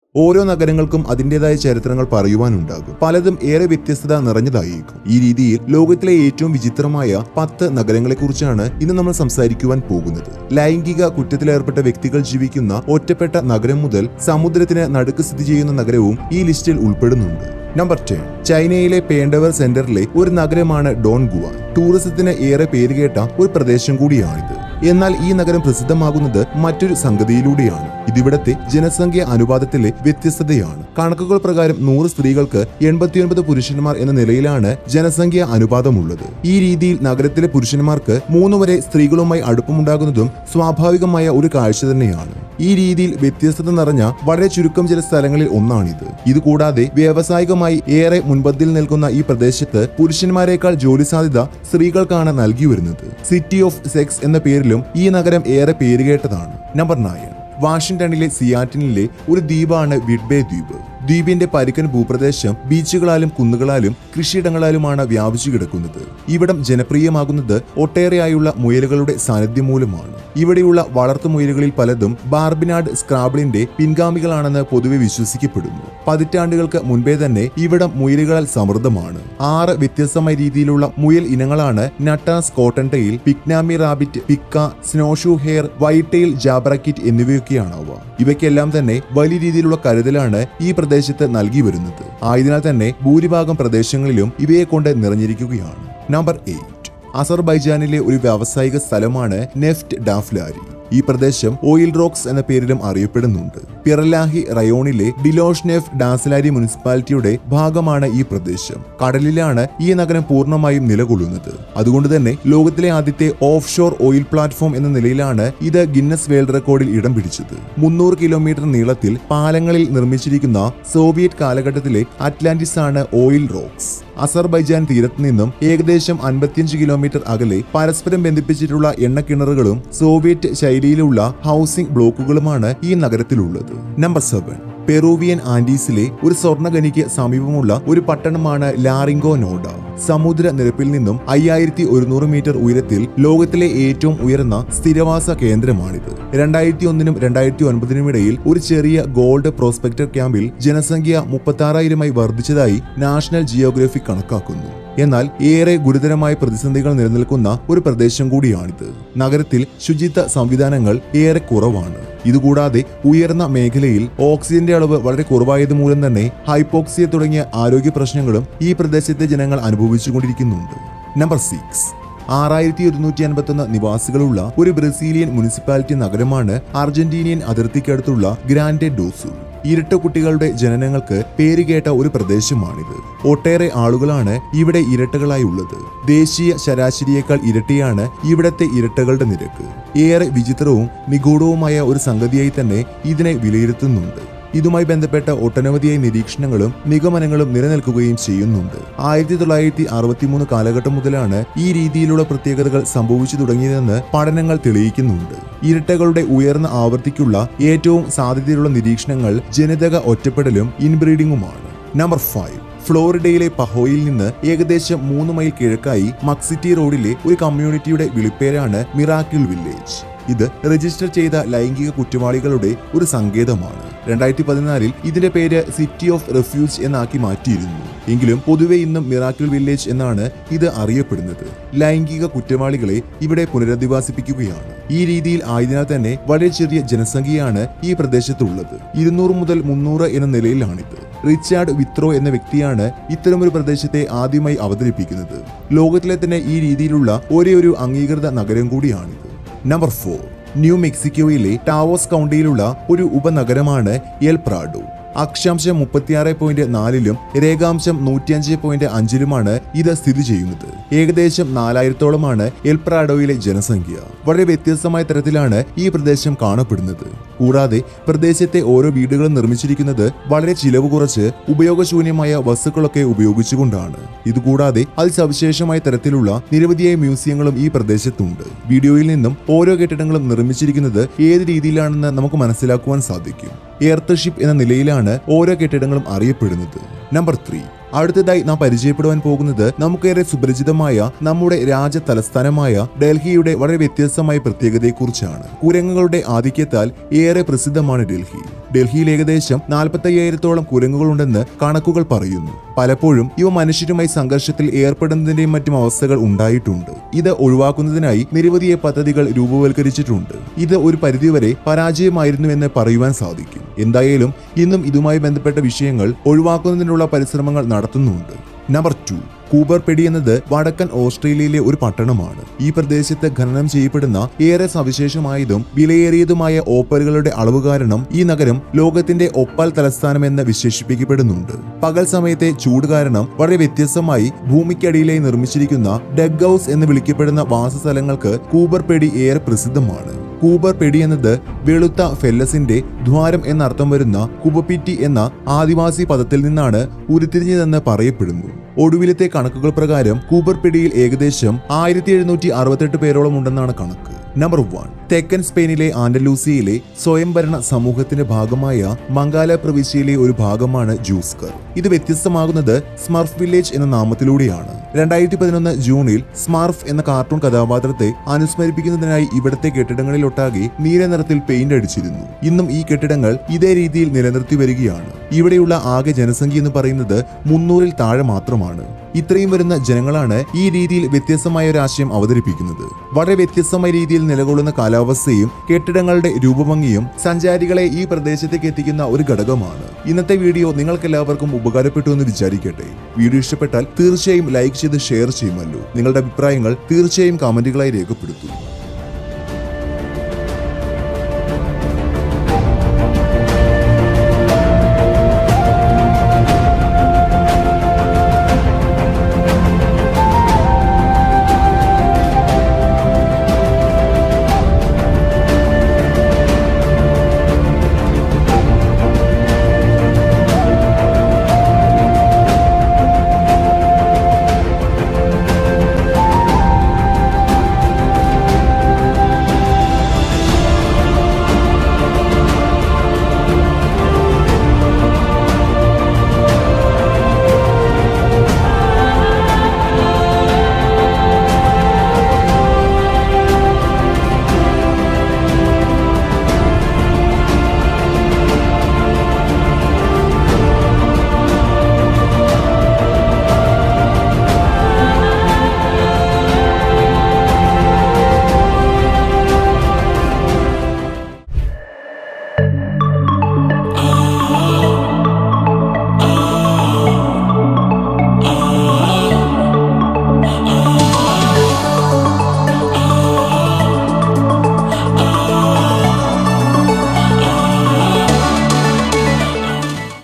ഓരോ നഗരങ്ങൾക്കും അതിൻ്റെതായ ചരിത്രങ്ങൾ പറയുവാനുണ്ടാകും പലതും ഏറെ വ്യത്യസ്തത നിറഞ്ഞതായിരിക്കും ഈ രീതിയിൽ ലോകത്തിലെ ഏറ്റവും വിചിത്രമായ പത്ത് നഗരങ്ങളെക്കുറിച്ചാണ് ഇന്ന് നമ്മൾ സംസാരിക്കുവാൻ പോകുന്നത് ലൈംഗിക കുറ്റത്തിലേർപ്പെട്ട വ്യക്തികൾ ജീവിക്കുന്ന ഒറ്റപ്പെട്ട നഗരം മുതൽ സമുദ്രത്തിന് നടുക്ക് സ്ഥിതി ചെയ്യുന്ന നഗരവും ഈ ലിസ്റ്റിൽ ഉൾപ്പെടുന്നുണ്ട് നമ്പർ ടെൻ ചൈനയിലെ പേണ്ടവർ സെന്ററിലെ ഒരു നഗരമാണ് ഡോൺ ഗുവാൻ ടൂറിസത്തിന് ഏറെ പേരുകേട്ട ഒരു പ്രദേശം കൂടിയാണിത് എന്നാൽ ഈ നഗരം പ്രസിദ്ധമാകുന്നത് മറ്റൊരു സംഗതിയിലൂടെയാണ് ഇതിവിടത്തെ ജനസംഖ്യ അനുപാതത്തിലെ വ്യത്യസ്തതയാണ് കണക്കുകൾ പ്രകാരം നൂറ് സ്ത്രീകൾക്ക് എൺപത്തിയൊൻപത് പുരുഷന്മാർ എന്ന നിലയിലാണ് ജനസംഖ്യ അനുപാതമുള്ളത് ഈ രീതിയിൽ നഗരത്തിലെ പുരുഷന്മാർക്ക് മൂന്ന് വരെ സ്ത്രീകളുമായി അടുപ്പമുണ്ടാകുന്നതും സ്വാഭാവികമായ ഒരു കാഴ്ച തന്നെയാണ് ഈ രീതിയിൽ വ്യത്യസ്തത നിറഞ്ഞ വളരെ ചുരുക്കം ചില സ്ഥലങ്ങളിൽ ഒന്നാണിത് ഇതുകൂടാതെ വ്യാവസായികമായി ഏറെ മുൻപന്തിൽ നിൽക്കുന്ന ഈ പ്രദേശത്ത് പുരുഷന്മാരെക്കാൾ ജോലി സാധ്യത സ്ത്രീകൾക്കാണ് നൽകി വരുന്നത് സിറ്റി ഓഫ് സെക്സ് എന്ന പേരിലും ഈ നഗരം ഏറെ പേരുകേട്ടതാണ് നമ്പർ നയൻ വാഷിംഗ്ടണിലെ സിയാറ്റിനിലെ ഒരു ദ്വീപാണ് വിഡ്ബേ ദ്വീപ് ദ്വീപിന്റെ പരുക്കൻ ഭൂപ്രദേശം ബീച്ചുകളാലും കുന്നുകളാലും കൃഷിയിടങ്ങളാലുമാണ് വ്യാപിച്ചു കിടക്കുന്നത് ഇവിടം ജനപ്രിയമാകുന്നത് ഒട്ടേറെയായുള്ള മുയലുകളുടെ സാന്നിധ്യം മൂലമാണ് ഇവിടെയുള്ള വളർത്തുമുയലുകളിൽ പലതും ബാർബിനാഡ് സ്ക്രാബിളിന്റെ പിൻഗാമികളാണെന്ന് പൊതുവെ വിശ്വസിക്കപ്പെടുന്നു പതിറ്റാണ്ടുകൾക്ക് മുൻപേ തന്നെ ഇവിടം മുയലുകളാൽ സമൃദ്ധമാണ് ആറ് വ്യത്യസ്തമായ രീതിയിലുള്ള മുയൽ ഇനങ്ങളാണ് Nuttall's cottontail pygmy rabbit pika snowshoe hare white tail jackrabbit എന്നിവയൊക്കെയാണ് അവ ഇവയ്ക്കെല്ലാം തന്നെ വലിയ രീതിയിലുള്ള കരുതലാണ് ഈ പ്രദേശത്ത് നൽകി വരുന്നത് ആയതിനാൽ തന്നെ ഭൂരിഭാഗം പ്രദേശങ്ങളിലും ഇവയെ കൊണ്ട് നിറഞ്ഞിരിക്കുകയാണ് നമ്പർ എയ്റ്റ് അസർബൈജാനിലെ ഒരു വ്യാവസായിക സ്ഥലമാണ് നെഫ്റ്റ് ഡാഫ്ലാരി ഈ പ്രദേശം ഓയിൽ റോക്സ് എന്ന പേരിലും അറിയപ്പെടുന്നുണ്ട് പിറലാഹി റയോണിലെ ഡിലോഷ്നെഫ് ഡാസ്ലാരി മുനിസിപ്പാലിറ്റിയുടെ ഭാഗമാണ് ഈ പ്രദേശം കടലിലാണ് ഈ നഗരം പൂർണ്ണമായും നിലകൊള്ളുന്നത് അതുകൊണ്ട് തന്നെ ലോകത്തിലെ ആദ്യത്തെ ഓഫ് ഷോർ ഓയിൽ പ്ലാറ്റ്ഫോം എന്ന നിലയിലാണ് ഇത് ഗിന്നസ് വേൾഡ് റെക്കോർഡിൽ ഇടം പിടിച്ചത് മുന്നൂറ് കിലോമീറ്റർ നീളത്തിൽ പാലങ്ങളിൽ നിർമ്മിച്ചിരിക്കുന്ന സോവിയറ്റ് കാലഘട്ടത്തിലെ അറ്റ്ലാന്റിസ് ആണ് ഓയിൽ റോക്സ് അസർബൈജാൻ തീരത്ത് നിന്നും ഏകദേശം അൻപത്തിയഞ്ച് കിലോമീറ്റർ അകലെ പരസ്പരം ബന്ധിപ്പിച്ചിട്ടുള്ള എണ്ണക്കിണറുകളും സോവിയറ്റ് ശൈലിയിലുള്ള ഹൗസിംഗ് ബ്ലോക്കുകളുമാണ് ഈ നഗരത്തിലുള്ളത് നമ്പർ സെവൻ പെറൂവിയൻ ആൻഡീസിലെ ഒരു സ്വർണ്ണഖനിക്ക് സമീപമുള്ള ഒരു പട്ടണമാണ് ലാറിംഗോ നോഡ സമുദ്ര നിരപ്പിൽ നിന്നും അയ്യായിരത്തി ഒരുന്നൂറ് മീറ്റർ ഉയരത്തിൽ ലോകത്തിലെ ഏറ്റവും ഉയർന്ന സ്ഥിരവാസ കേന്ദ്രമാണിത് രണ്ടായിരത്തി ഒന്നിനും രണ്ടായിരത്തി ഒൻപതിനും ഇടയിൽ ഒരു ചെറിയ ഗോൾഡ് പ്രോസ്പെക്ടർ ക്യാമ്പിൽ ജനസംഖ്യ മുപ്പത്താറായിരമായി വർദ്ധിച്ചതായി നാഷണൽ ജിയോഗ്രഫി കണക്കാക്കുന്നു എന്നാൽ ഏറെ ഗുരുതരമായ പ്രതിസന്ധികൾ നിലനിൽക്കുന്ന ഒരു പ്രദേശം കൂടിയാണിത് നഗരത്തിൽ ശുചിത്വ സംവിധാനങ്ങൾ ഏറെ കുറവാണ് ഇതുകൂടാതെ ഉയർന്ന മേഖലയിൽ ഓക്സിജന്റെ അളവ് വളരെ കുറവായത് മൂലം തന്നെ ഹൈപ്പോക്സിയ തുടങ്ങിയ ആരോഗ്യ പ്രശ്നങ്ങളും ഈ പ്രദേശത്തെ ജനങ്ങൾ അനുഭവിച്ചുകൊണ്ടിരിക്കുന്നുണ്ട് നമ്പർ സിക്സ് ആറായിരത്തി ഒരുന്നൂറ്റി അൻപത്തൊന്ന് നിവാസികളുള്ള ഒരു ബ്രസീലിയൻ മുനിസിപ്പാലിറ്റി നഗരമാണ് അർജന്റീനിയൻ അതിർത്തിക്കടുത്തുള്ള ഗ്രാൻഡെ ഡോസു ഇരട്ട കുട്ടികളുടെ ജനനങ്ങൾക്ക് പേരുകേട്ട ഒരു പ്രദേശമാണിത് ഒട്ടേറെ ആളുകളാണ് ഇവിടെ ഇരട്ടകളായി ഉള്ളത് ദേശീയ ശരാശരിയേക്കാൾ ഇരട്ടിയാണ് ഇവിടത്തെ ഇരട്ടകളുടെ നിരക്ക് ഏറെ വിചിത്രവും നിഗൂഢവുമായ ഒരു സംഗതിയായി തന്നെ ഇതിനെ വിലയിരുത്തുന്നുണ്ട് ഇതുമായി ബന്ധപ്പെട്ട ഒട്ടനവധിയായ നിരീക്ഷണങ്ങളും നിഗമനങ്ങളും നിലനിൽക്കുകയും ചെയ്യുന്നുണ്ട് ആയിരത്തി തൊള്ളായിരത്തി അറുപത്തിമൂന്ന് കാലഘട്ടം മുതലാണ് ഈ രീതിയിലുള്ള പ്രത്യേകതകൾ സംഭവിച്ചു തുടങ്ങിയതെന്ന് പഠനങ്ങൾ തെളിയിക്കുന്നുണ്ട് ഇരട്ടകളുടെ ഉയർന്ന ആവൃത്തിക്കുള്ള ഏറ്റവും സാധ്യതയുള്ള നിരീക്ഷണങ്ങൾ ജനിതക ഒറ്റപ്പെടലും ഇൻബ്രീഡിംഗുമാണ് നമ്പർ ഫൈവ് ഫ്ലോറിഡയിലെ പഹോയിൽ നിന്ന് ഏകദേശം മൂന്ന് മൈൽ കിഴക്കായി മക്സിറ്റി റോഡിലെ ഒരു കമ്മ്യൂണിറ്റിയുടെ വിളിപ്പേരാണ് മിറാക്കിൾ വില്ലേജ് ഇത് രജിസ്റ്റർ ചെയ്ത ലൈംഗിക കുറ്റവാളികളുടെ ഒരു സങ്കേതമാണ് രണ്ടായിരത്തി പതിനാലിൽ ഇതിന്റെ പേര് സിറ്റി ഓഫ് റെഫ്യൂജ് എന്നാക്കി മാറ്റിയിരുന്നു എങ്കിലും പൊതുവെ ഇന്നും മിറാക്കിൾ വില്ലേജ് എന്നാണ് ഇത് അറിയപ്പെടുന്നത് ലൈംഗിക കുറ്റവാളികളെ ഇവിടെ പുനരധിവാസിപ്പിക്കുകയാണ് ഈ രീതിയിൽ ആയതിനാൽ തന്നെ വളരെ ചെറിയ ജനസംഖ്യയാണ് ഈ പ്രദേശത്തുള്ളത് ഇരുന്നൂറ് മുതൽ മുന്നൂറ് എന്ന നിലയിലാണിത് റിച്ചാർഡ് വിത്രോ എന്ന വ്യക്തിയാണ് ഇത്തരമൊരു പ്രദേശത്തെ ആദ്യമായി അവതരിപ്പിക്കുന്നത് ലോകത്തിലെ തന്നെ ഈ രീതിയിലുള്ള ഒരേ ഒരു അംഗീകൃത നഗരം കൂടിയാണിത് നമ്പർ ഫോർ ന്യൂ മെക്സിക്കോയിലെ ടാവോസ് കൗണ്ടിയിലുള്ള ഒരു ഉപനഗരമാണ് എൽ പ്രാഡോ അക്ഷാംശം മുപ്പത്തിയാറ് പോയിന്റ് നാലിലും രേഖാംശം നൂറ്റിയഞ്ച് പോയിന്റ് അഞ്ചിലുമാണ് ഇത് സ്ഥിതി ചെയ്യുന്നത് ഏകദേശം നാലായിരത്തോളമാണ് എൽപ്രാഡോയിലെ ജനസംഖ്യ വളരെ വ്യത്യസ്തമായ തരത്തിലാണ് ഈ പ്രദേശം കാണപ്പെടുന്നത് കൂടാതെ പ്രദേശത്തെ ഓരോ വീടുകളും നിർമ്മിച്ചിരിക്കുന്നത് വളരെ ചിലവ് കുറച്ച് ഉപയോഗശൂന്യമായ വസ്തുക്കളൊക്കെ ഉപയോഗിച്ചുകൊണ്ടാണ് ഇതുകൂടാതെ അതിസവിശേഷമായ തരത്തിലുള്ള നിരവധിയായ മ്യൂസിയങ്ങളും ഈ പ്രദേശത്തുണ്ട് വീഡിയോയിൽ നിന്നും ഓരോ കെട്ടിടങ്ങളും നിർമ്മിച്ചിരിക്കുന്നത് ഏത് രീതിയിലാണെന്ന് നമുക്ക് മനസ്സിലാക്കുവാൻ സാധിക്കും എയർത്തർഷിപ്പ് എന്ന നിലയിലാണ് ഓരോ കെട്ടിടങ്ങളും അറിയപ്പെടുന്നത് നമ്പർ ത്രീ അടുത്തതായി നാം പരിചയപ്പെടുവാൻ പോകുന്നത് നമുക്കേറെ സുപരിചിതമായ നമ്മുടെ രാജ തലസ്ഥാനമായ ഡൽഹിയുടെ വളരെ വ്യത്യസ്തമായ പ്രത്യേകതയെക്കുറിച്ചാണ് കുരങ്ങുകളുടെ ആധിക്യത്താൽ ഏറെ പ്രസിദ്ധമാണ് ഡൽഹി ഡൽഹിയിൽ ഏകദേശം നാൽപ്പത്തയ്യായിരത്തോളം കുരങ്ങുകളുണ്ടെന്ന് കണക്കുകൾ പറയുന്നു പലപ്പോഴും ഇവ മനുഷ്യരുമായി സംഘർഷത്തിൽ ഏർപ്പെടുന്നതിന്റെയും മറ്റും അവസ്ഥകൾ ഉണ്ടായിട്ടുണ്ട് ഇത് ഒഴിവാക്കുന്നതിനായി നിരവധി പദ്ധതികൾ രൂപവൽക്കരിച്ചിട്ടുണ്ട് ഇത് ഒരു പരിധിവരെ പരാജയമായിരുന്നുവെന്ന് പറയുവാൻ സാധിക്കും എന്തായാലും ഇന്നും ഇതുമായി ബന്ധപ്പെട്ട വിഷയങ്ങൾ ഒഴിവാക്കുന്നതിനുള്ള പരിശ്രമങ്ങൾ നടത്തുന്നുണ്ട് നമ്പർ ടു കൂബർപെടി എന്നത് വടക്കൻ ഓസ്ട്രേലിയയിലെ ഒരു പട്ടണമാണ് ഈ പ്രദേശത്ത് ഖനനം ചെയ്യപ്പെടുന്ന ഏറെ സവിശേഷമായതും വിലയേറിയതുമായ ഓപ്പലുകളുടെ അളവ് കാരണം ഈ നഗരം ലോകത്തിന്റെ ഒപ്പാൽ തലസ്ഥാനമെന്ന് വിശേഷിപ്പിക്കപ്പെടുന്നുണ്ട് പകൽ സമയത്തെ ചൂട് കാരണം വളരെ വ്യത്യസ്തമായി ഭൂമിക്കടിയിലായി നിർമ്മിച്ചിരിക്കുന്ന ഡഗ് ഹൗസ് എന്ന് വിളിക്കപ്പെടുന്ന വാസസ്ഥലങ്ങൾക്ക് കൂബർപെടി ഏറെ പ്രസിദ്ധമാണ് കൂബർ പെടി എന്നത് വെളുത്ത ഫെല്ലസിന്റെ ദ്വാരം എന്നർത്ഥം വരുന്ന കുബപ്പിറ്റി എന്ന ആദിവാസി പദത്തിൽ നിന്നാണ് ഉരുത്തിരിഞ്ഞതെന്ന് പറയപ്പെടുന്നു ഒടുവിലത്തെ കണക്കുകൾ പ്രകാരം കൂബർ പെടിയിൽ ഏകദേശം ആയിരത്തി എഴുന്നൂറ്റി അറുപത്തെട്ട് പേരോളം ഉണ്ടെന്നാണ് കണക്ക് നമ്പർ വൺ തെക്കൻ സ്പെയിനിലെ ആൻഡലൂസിയയിലെ സ്വയംഭരണ സമൂഹത്തിന്റെ ഭാഗമായ മംഗാല പ്രവിശ്യയിലെ ഒരു ഭാഗമാണ് ജൂസ്കർ ഇത് വ്യത്യസ്തമാകുന്നത് സ്മർഫ് വില്ലേജ് എന്ന നാമത്തിലൂടെയാണ് രണ്ടായിരത്തി പതിനൊന്ന് ജൂണിൽ സ്മാർഫ് എന്ന കാർട്ടൂൺ കഥാപാത്രത്തെ അനുസ്മരിപ്പിക്കുന്നതിനായി ഇവിടുത്തെ കെട്ടിടങ്ങളിലൊട്ടാകെ നീല നിറത്തിൽ പെയിന്റ് അടിച്ചിരുന്നു ഇന്നും ഈ കെട്ടിടങ്ങൾ ഇതേ രീതിയിൽ നിലനിർത്തി വരികയാണ് ഇവിടെയുള്ള ആകെ ജനസംഖ്യ എന്ന് പറയുന്നത് മുന്നൂറിൽ താഴെ മാത്രമാണ് ഇത്രയും വരുന്ന ജനങ്ങളാണ് ഈ രീതിയിൽ വ്യത്യസ്തമായ ഒരു ആശയം അവതരിപ്പിക്കുന്നത് വളരെ വ്യത്യസ്തമായ രീതിയിൽ നിലകൊള്ളുന്ന കാലാവസ്ഥയും കെട്ടിടങ്ങളുടെ രൂപഭംഗിയും സഞ്ചാരികളെ ഈ പ്രദേശത്തേക്ക് എത്തിക്കുന്ന ഒരു ഘടകമാണ് ഇന്നത്തെ വീഡിയോ നിങ്ങൾക്ക് എല്ലാവർക്കും ഉപകാരപ്പെട്ടു എന്ന് വിചാരിക്കട്ടെ വീഡിയോ ഇഷ്ടപ്പെട്ടാൽ തീർച്ചയായും ലൈക്ക് ചെയ്ത് ഷെയർ ചെയ്യുമല്ലോ നിങ്ങളുടെ അഭിപ്രായങ്ങൾ തീർച്ചയായും കമന്റുകളായി രേഖപ്പെടുത്തൂ